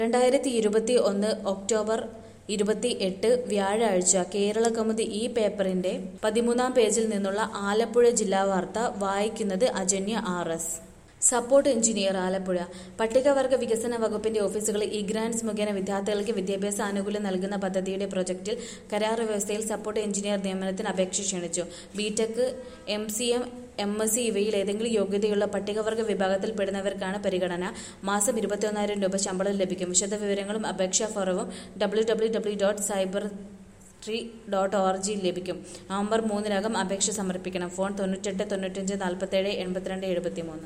രണ്ടായിരത്തി ഇരുപത്തി ഒന്ന് ഒക്ടോബർ ഇരുപത്തി എട്ട് വ്യാഴാഴ്ച കേരള കൗമുദി ഈ പേപ്പറിന്റെ പതിമൂന്നാം പേജിൽ നിന്നുള്ള ആലപ്പുഴ ജില്ലാ വാർത്ത വായിക്കുന്നത് Ajanya R S support engineer Alappuzha പട്ടികവർഗ വികസന വകുപ്പിന്റെ ഓഫീസുകളിൽ ഇ ഗ്രാന്റ്സ് മുഖേന വിദ്യാർത്ഥികൾക്ക് വിദ്യാഭ്യാസ ആനുകൂല്യം നൽകുന്ന പദ്ധതിയുടെ പ്രൊജക്ടിൽ കരാർ വ്യവസ്ഥയിൽ സപ്പോർട്ട് എഞ്ചിനീയർ നിയമനത്തിന് അപേക്ഷ ക്ഷണിച്ചു B Tech M C M M S C ഇവയിൽ ഏതെങ്കിലും യോഗ്യതയുള്ള പട്ടികവർഗ വിഭാഗത്തിൽപ്പെടുന്നവർക്കാണ് പരിഗണന മാസം ഇരുപത്തിയൊന്നായിരം രൂപ ശമ്പളം ലഭിക്കും വിശദവിവരങ്ങളും അപേക്ഷാ ഫോറവും W W W dot cyber tree dot O R G ലഭിക്കും നവംബർ മൂന്നിനകം അപേക്ഷ സമർപ്പിക്കണം ഫോൺ തൊണ്ണൂറ്റെട്ട് തൊണ്ണൂറ്റഞ്ച് നാൽപ്പത്തേഴ് എൺപത്തിരണ്ട് എഴുപത്തിമൂന്ന്